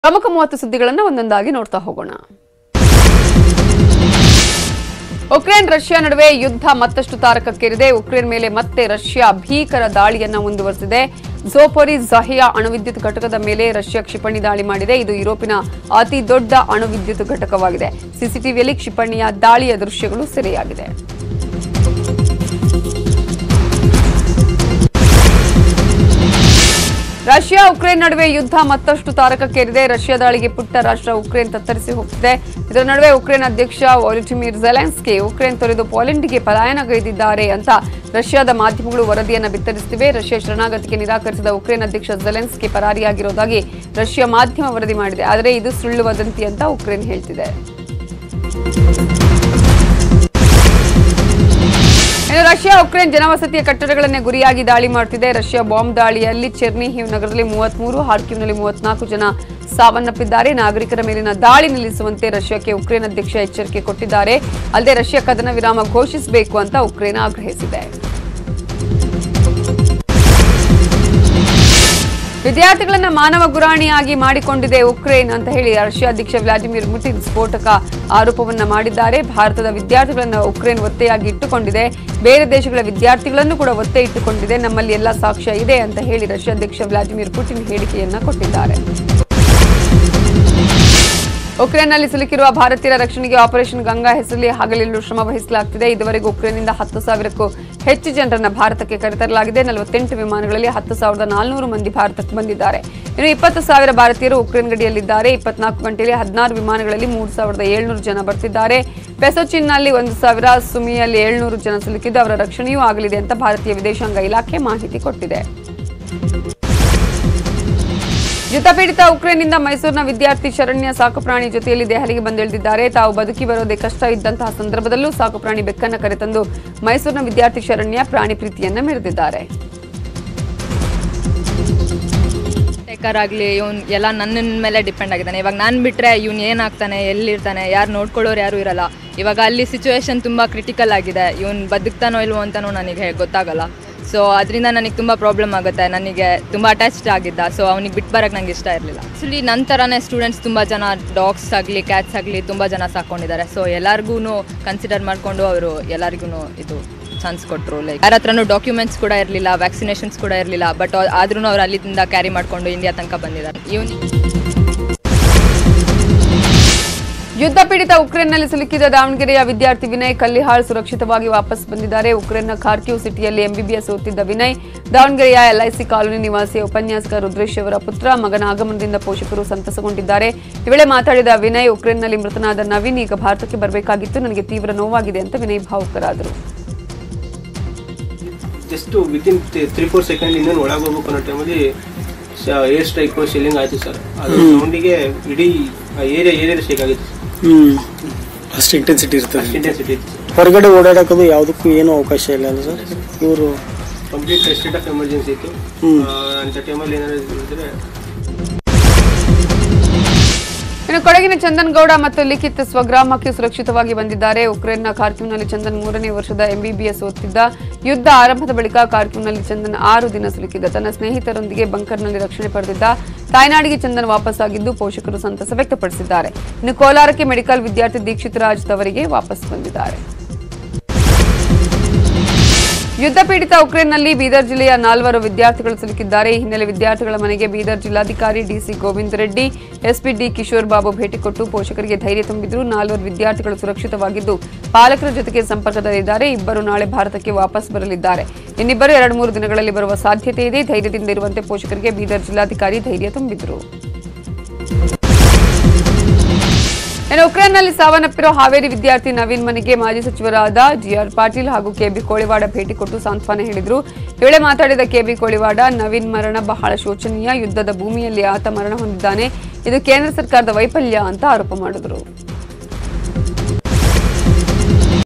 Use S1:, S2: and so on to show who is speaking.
S1: ಪ್ರಮುಖ ಮೂವತ್ತು ಸುದ್ದಿಗಳನ್ನು ಒಂದೊಂದಾಗಿ ನೋಡ್ತಾ ಹೋಗೋಣ ಉಕ್ರೇನ್ ರಷ್ಯಾ ನಡುವೆ ಯುದ್ಧ ಮತ್ತಷ್ಟು ತಾರಕಕ್ಕೇರಿದೆ ಉಕ್ರೇನ್ ಮೇಲೆ ಮತ್ತೆ ರಷ್ಯಾ ಭೀಕರ ದಾಳಿಯನ್ನ ಮುಂದುವರೆಸಿದೆ ಝೋಪೊರಿ ಜಹಿಯಾ ಅಣುವಿದ್ಯುತ್ ಘಟಕದ ಮೇಲೆ ರಷ್ಯಾ ಕ್ಷಿಪಣಿ ದಾಳಿ ಮಾಡಿದೆ ಇದು ಯುರೋಪಿನ ಅತಿ ದೊಡ್ಡ ಅಣುವಿದ್ಯುತ್ ಘಟಕವಾಗಿದೆ ಸಿಸಿಟಿವಿಯಲ್ಲಿ ಕ್ಷಿಪಣಿಯ ದಾಳಿಯ ದೃಶ್ಯಗಳು ಸೆರೆಯಾಗಿದೆ ರಷ್ಯಾ ಉಕ್ರೇನ್ ನಡುವೆ ಯುದ್ಧ ಮತ್ತಷ್ಟು ತಾರಕಕ್ಕೇರಿದೆ ರಷ್ಯಾ ದಾಳಿಗೆ ಪುಟ್ಟ ರಾಷ್ಟ್ರ ಉಕ್ರೇನ್ ತತ್ತರಿಸಿ ಹೋಗ್ತಿದೆ ಇದರ ನಡುವೆ ಉಕ್ರೇನ್ ಅಧ್ಯಕ್ಷ ವಾಲಿಟಿಮಿರ್ ಜೆಲೆನ್ಸ್ಕಿ ಉಕ್ರೇನ್ ತೊರೆದು ಪೋಲೆಂಡ್ಗೆ ಪಲಾಯನಗೈದಿದ್ದಾರೆ ಅಂತ ರಷ್ಯಾದ ಮಾಧ್ಯಮಗಳು ವರದಿಯನ್ನ ಬಿತ್ತರಿಸುತ್ತಿವೆ ರಷ್ಯಾ ಶರಣಾಗತಿಗೆ ನಿರಾಕರಿಸಿದ ಉಕ್ರೇನ್ ಅಧ್ಯಕ್ಷ ಜೆಲೆನ್ಸ್ಕಿ ಪರಾರಿಯಾಗಿರೋದಾಗಿ ರಷ್ಯಾ ಮಾಧ್ಯಮ ವರದಿ ಮಾಡಿದೆ ಆದರೆ ಇದು ಸುಳ್ಳು ವದಂತಿ ಅಂತ ಉಕ್ರೇನ್ ಹೇಳ್ತಿದೆ ಇನ್ನು ರಷ್ಯಾ ಉಕ್ರೇನ್ ಜನವಸತಿಯ ಕಟ್ಟಡಗಳನ್ನೇ ಗುರಿಯಾಗಿ ದಾಳಿ ಮಾಡುತ್ತಿದೆ ರಷ್ಯಾ ಬಾಂಬ್ ದಾಳಿಯಲ್ಲಿ ಚೆರ್ನಿಹಿವ್ ನಗರದಲ್ಲಿ ಮೂವತ್ಮೂರು ಹಾರ್ಕಿವ್ನಲ್ಲಿ ಮೂವತ್ನಾಲ್ಕು ಜನ ಸಾವನ್ನಪ್ಪಿದ್ದಾರೆ ನಾಗರಿಕರ ಮೇಲಿನ ದಾಳಿ ನಿಲ್ಲಿಸುವಂತೆ ರಷ್ಯಾಕ್ಕೆ ಉಕ್ರೇನ್ ಅಧ್ಯಕ್ಷ ಎಚ್ಚರಿಕೆ ಕೊಟ್ಟಿದ್ದಾರೆ ಅಲ್ಲದೆ ರಷ್ಯಾ ಕದನ ವಿರಾಮ ಘೋಷಿಸಬೇಕು ಅಂತ ಉಕ್ರೇನ್ ಆಗ್ರಹಿಸಿದೆ ವಿದ್ಯಾರ್ಥಿಗಳನ್ನ ಮಾನವ ಗುರಾಣಿಯಾಗಿ ಮಾಡಿಕೊಂಡಿದೆ ಉಕ್ರೇನ್ ಅಂತ ಹೇಳಿ ರಷ್ಯಾ ಅಧ್ಯಕ್ಷ ವ್ಲಾದಿಮಿರ್ ಪುಟಿನ್ ಸ್ಫೋಟಕ ಆರೋಪವನ್ನ ಮಾಡಿದ್ದಾರೆ ಭಾರತದ ವಿದ್ಯಾರ್ಥಿಗಳನ್ನ ಉಕ್ರೇನ್ ಒತ್ತೆಯಾಗಿ ಇಟ್ಟುಕೊಂಡಿದೆ ಬೇರೆ ದೇಶಗಳ ವಿದ್ಯಾರ್ಥಿಗಳನ್ನು ಕೂಡ ಒತ್ತೆ ಇಟ್ಟುಕೊಂಡಿದೆ ನಮ್ಮಲ್ಲಿ ಎಲ್ಲ ಸಾಕ್ಷ್ಯ ಇದೆ ಅಂತ ಹೇಳಿ ರಷ್ಯಾ ಅಧ್ಯಕ್ಷ ವ್ಲಾದಿಮಿರ್ ಪುಟಿನ್ ಹೇಳಿಕೆಯನ್ನ ಕೊಟ್ಟಿದ್ದಾರೆ ಉಕ್ರೇನ್ನಲ್ಲಿ ಸಿಲುಕಿರುವ ಭಾರತೀಯರ ರಕ್ಷಣೆಗೆ ಆಪರೇಷನ್ ಗಂಗಾ ಹೆಸರಲ್ಲಿ ಹಗಲಿರುಳು ಶ್ರಮ ವಹಿಸಲಾಗುತ್ತಿದೆ ಇದುವರೆಗೂ ಉಕ್ರೇನ್ನಿಂದ ಹತ್ತು ಸಾವಿರಕ್ಕೂ ಹೆಚ್ಚು ಜನರನ್ನ ಭಾರತಕ್ಕೆ ಕರೆತರಲಾಗಿದೆ ನಲವತ್ತೆಂಟು ವಿಮಾನಗಳಲ್ಲಿ ಹತ್ತು ಸಾವಿರದ ನಾಲ್ನೂರು ಮಂದಿ ಭಾರತಕ್ಕೆ ಬಂದಿದ್ದಾರೆ ಇನ್ನು ಇಪ್ಪತ್ತು ಸಾವಿರ ಭಾರತೀಯರು ಉಕ್ರೇನ್ ಗಡಿಯಲ್ಲಿದ್ದಾರೆ ಇಪ್ಪತ್ನಾಲ್ಕು ಗಂಟೆಯಲ್ಲಿ ಹದಿನಾರು ವಿಮಾನಗಳಲ್ಲಿ ಮೂರು ಸಾವಿರದ ಏಳ್ನೂರು ಜನ ಬರ್ತಿದ್ದಾರೆ ಪೆಸೋಚಿನ್ನಲ್ಲಿ ಒಂದು ಸಾವಿರ ಸುಮಿಯಲ್ಲಿ ಏಳ್ನೂರು ಜನ ಸಿಲುಕಿದ್ದು ಅವರ ರಕ್ಷಣೆಯೂ ಆಗಲಿದೆ ಅಂತ ಭಾರತೀಯ ವಿದೇಶಾಂಗ ಇಲಾಖೆ ಮಾಹಿತಿ ಕೊಟ್ಟಿದೆ ಯುದ್ಧಪೀಡಿತ ಉಕ್ರೇನ್ನಿಂದ ಮೈಸೂರಿನ ವಿದ್ಯಾರ್ಥಿ ಶರಣ್ಯ ಸಾಕುಪ್ರಾಣಿ ಜೊತೆಯಲ್ಲಿ ದೆಹಲಿಗೆ ಬಂದಿಳಿದಿದ್ದಾರೆ ತಾವು ಬದುಕಿ ಬರೋದೇ ಕಷ್ಟ ಇದ್ದಂತಹ ಸಂದರ್ಭದಲ್ಲೂ ಸಾಕುಪ್ರಾಣಿ ಬೆಕ್ಕನ್ನ ಕರೆತಂದು ಮೈಸೂರಿನ ವಿದ್ಯಾರ್ಥಿ ಶರಣ್ಯ ಪ್ರಾಣಿ ಪ್ರೀತಿಯನ್ನ ಮೆರೆದಿದ್ದಾರೆ
S2: ಟೇಕರ್ ಆಗಲಿ ಇವ್ನು ಎಲ್ಲ ನನ್ನ ಮೇಲೆ ಡಿಪೆಂಡ್ ಆಗಿದ್ದಾನೆ ಇವಾಗ ನಾನು ಬಿಟ್ಟರೆ ಇವ್ನು ಏನಾಗ್ತಾನೆ ಎಲ್ಲಿರ್ತಾನೆ ಯಾರು ನೋಡ್ಕೊಳ್ಳೋರು ಯಾರೂ ಇರಲ್ಲ ಇವಾಗ ಅಲ್ಲಿ ಸಿಚುವೇಶನ್ ತುಂಬ ಕ್ರಿಟಿಕಲ್ ಆಗಿದೆ ಇವ್ನು ಬದುಕ್ತಾನೋ ಇಲ್ವೋ ಅಂತಲೂ ನನಗೆ ಗೊತ್ತಾಗಲ್ಲ ಸೊ ಅದರಿಂದ ನನಗೆ ತುಂಬ ಪ್ರಾಬ್ಲಮ್ ಆಗುತ್ತೆ ನನಗೆ ತುಂಬ ಅಟ್ಯಾಚ್ಡ್ ಆಗಿದ್ದ ಸೊ ಅವ್ನಿಗೆ ಬಿಟ್ಟು ಬರೋಕ್ಕೆ ನಂಗೆ ಇಷ್ಟ ಇರಲಿಲ್ಲ ಆ್ಯಕ್ಚುಲಿ ನನ್ನ ಥರನೇ ಸ್ಟೂಡೆಂಟ್ಸ್ ತುಂಬ ಜನ ಡಾಗ್ಸ್ ಆಗಲಿ ಕ್ಯಾಟ್ಸ್ ಆಗಲಿ ತುಂಬ ಜನ ಸಾಕೊಂಡಿದ್ದಾರೆ ಸೊ ಎಲ್ಲರಿಗೂ ಕನ್ಸಿಡರ್ ಮಾಡಿಕೊಂಡು ಅವರು ಎಲ್ಲರಿಗೂ ಇದು ಚಾನ್ಸ್ ಕೊಟ್ಟರು ಲೈಕ್ ಯಾರ ಹತ್ರನೂ ಡಾಕ್ಯುಮೆಂಟ್ಸ್ ಕೂಡ ಇರಲಿಲ್ಲ ವ್ಯಾಕ್ಸಿನೇಷನ್ಸ್ ಕೂಡ ಇರಲಿಲ್ಲ ಬಟ್ ಆದ್ರೂ ಅವ್ರು ಅಲ್ಲಿಂದ ಕ್ಯಾರಿ ಮಾಡಿಕೊಂಡು ಇಂಡಿಯಾ ತನಕ ಬಂದಿದ್ದಾರೆ ಇವನು
S1: ಯುದ್ಧ ಪೀಡಿತ ಉಕ್ರೇನ್ನಲ್ಲಿ ಸಿಲುಕಿದ ದಾವಣಗೆರೆಯ ವಿದ್ಯಾರ್ಥಿ ವಿನಯ್ ಕಲ್ಲಿಹಾಳ್ ಸುರಕ್ಷಿತವಾಗಿ ವಾಪಸ್ ಬಂದಿದ್ದಾರೆ ಉಕ್ರೇನ್ನ ಖಾರ್ಕಿವ್ ಸಿಟಿಯಲ್ಲಿ ಎಂಬಿಬಿಎಸ್ ಓದುತ್ತಿದ್ದ ವಿನಯ್ ದಾವಣಗೆರೆಯ ಎಲ್ಐಸಿ ಕಾಲೋನಿ ನಿವಾಸಿಯ ಉಪನ್ಯಾಸಕ ರುದ್ರೇಶ್ ಅವರ ಪುತ್ರ ಮಗನ ಆಗಮನದಿಂದ ಪೋಷಕರು ಸಂತಸಗೊಂಡಿದ್ದಾರೆ ಈ ವೇಳೆ ಮಾತಾಡಿದ ವಿನಯ್ ಉಕ್ರೇನ್ನಲ್ಲಿ ಮೃತನಾದ ನವೀನ್ ಈಗ ಭಾರತಕ್ಕೆ ಬರಬೇಕಾಗಿತ್ತು ನನಗೆ ತೀವ್ರ ನೋವಾಗಿದೆ ಅಂತ ವಿನಯ್ ಭಾವುಕರಾದರು
S3: just within three four second ಇಂದ ಒಳಗೆ ಹೋಗ್ಬೇಕು ಅನ್ನೋ ಟೈಮಲ್ಲಿ ಏರ್ ಸ್ಟ್ರೈಕ್ ಶೆಲ್ಲಿಂಗ್ ಆಯ್ತು ಸರ್ ಅದು ಸೌಂಡಿಗೆ ಇಡೀ ಏರಿಯಾ ಏರಿಯಾ ಶೇಕ್ ಆಗಿತ್ತು
S4: ಹ್ಮ್ ಅಷ್ಟು ಇಂಟೆನ್ಸಿಟಿ ಇರ್ತದೆ
S3: ಇಂಟೆನ್ಸಿಟಿ ಇತ್ತು
S4: ಹೊರಗಡೆ ಓಡಾಡೋಕ್ಕದು ಯಾವುದಕ್ಕೂ ಏನೂ ಅವಕಾಶ ಇಲ್ಲ ಅಲ್ಲ ಸರ್ ಇವರು
S3: ಕಂಪ್ಲೀಟ್ ಸ್ಟೇಟ್ ಆಫ್ ಎಮರ್ಜೆನ್ಸಿ ಇತ್ತು
S4: ಹ್ಮ್.
S3: ಆ, ಅಂತ ಟೈಮಲ್ಲಿ ಏನಾದ್ರು ಇದ್ರೆ
S1: ಇನ್ನು ಕೊಡಗಿನ ಚಂದನ್ ಗೌಡ ಮತ್ತು ಲಿಖಿತ್ ಸ್ವಗ್ರಾಮಕ್ಕೆ ಸುರಕ್ಷಿತವಾಗಿ ಬಂದಿದ್ದಾರೆ ಉಕ್ರೇನ್ನ ಖಾರ್ಕಿವ್ನಲ್ಲಿ ಚಂದನ್ ಮೂರನೇ ವರ್ಷದ ಎಂಬಿಬಿಎಸ್ ಓದುತ್ತಿದ್ದ ಯುದ್ಧ ಆರಂಭದ ಬಳಿಕ ಖಾರ್ಕಿವ್ನಲ್ಲಿ ಚಂದನ್ ಆರು ದಿನ ಸಿಲುಕಿದ್ದ ತನ್ನ ಸ್ನೇಹಿತರೊಂದಿಗೆ ಬಂಕರ್ನಲ್ಲಿ ರಕ್ಷಣೆ ಪಡೆದಿದ್ದ ತಾಯ್ನಾಡಿಗೆ ಚಂದನ್ ವಾಪಸ್ಸಾಗಿದ್ದು ಪೋಷಕರು ಸಂತಸ ವ್ಯಕ್ತಪಡಿಸಿದ್ದಾರೆ ಇನ್ನು ಕೋಲಾರಕ್ಕೆ ಮೆಡಿಕಲ್ ವಿದ್ಯಾರ್ಥಿ ದೀಕ್ಷಿತ್ ರಾಜ್ ತವರಿಗೆ ವಾಪಸ್ ಬಂದಿದ್ದಾರೆ ಯುದ್ಧ ಪೀಡಿತ ಉಕ್ರೇನ್ನಲ್ಲಿ ಬೀದರ್ ಜಿಲ್ಲೆಯ ನಾಲ್ವರು ವಿದ್ಯಾರ್ಥಿಗಳು ಸಿಲುಕಿದ್ದಾರೆ ಈ ಹಿನ್ನೆಲೆ ವಿದ್ಯಾರ್ಥಿಗಳ ಮನೆಗೆ ಬೀದರ್ ಜಿಲ್ಲಾಧಿಕಾರಿ DC Govinda Reddy SP D Kishore Babu ಭೇಟಿ ಕೊಟ್ಟು ಪೋಷಕರಿಗೆ ಧೈರ್ಯ ತುಂಬಿದ್ರು ನಾಲ್ವರು ವಿದ್ಯಾರ್ಥಿಗಳು ಸುರಕ್ಷಿತವಾಗಿದ್ದು ಪಾಲಕರ ಜೊತೆಗೆ ಸಂಪರ್ಕದಲ್ಲಿದ್ದಾರೆ ಇಬ್ಬರು ನಾಳೆ ಭಾರತಕ್ಕೆ ವಾಪಸ್ ಬರಲಿದ್ದಾರೆ ಇನ್ನಿಬ್ಬರು ಎರಡು ಮೂರು ದಿನಗಳಲ್ಲಿ ಬರುವ ಸಾಧ್ಯತೆ ಇದೆ ಧೈರ್ಯದಿಂದ ಇರುವಂತೆ ಪೋಷಕರಿಗೆ ಬೀದರ್ ಜಿಲ್ಲಾಧಿಕಾರಿ ಧೈರ್ಯ ತುಂಬಿದ್ರು ಇನ್ನು ಉಕ್ರೇನ್ನಲ್ಲಿ ಸಾವನ್ನಪ್ಪಿರೋ ಹಾವೇರಿ ವಿದ್ಯಾರ್ಥಿ ನವೀನ್ ಮನೆಗೆ ಮಾಜಿ ಸಚಿವರಾದ ಜಿಆರ್ ಪಾಟೀಲ್ ಹಾಗೂ ಕೆಬಿ ಕೋಳಿವಾಡ ಭೇಟಿ ಕೊಟ್ಟು ಸಾಂತ್ವನ ಹೇಳಿದ್ರು ಈ ವೇಳೆ ಮಾತಾಡಿದ ಕೆಬಿ ಕೋಳಿವಾಡ ನವೀನ್ ಮರಣ ಬಹಳ ಶೋಚನೀಯ ಯುದ್ಧದ ಭೂಮಿಯಲ್ಲಿ ಆತ ಮರಣ ಹೊಂದಿದ್ದಾನೆ ಇದು ಕೇಂದ್ರ ಸರ್ಕಾರದ ವೈಫಲ್ಯ ಅಂತ ಆರೋಪ ಮಾಡಿದ್ರು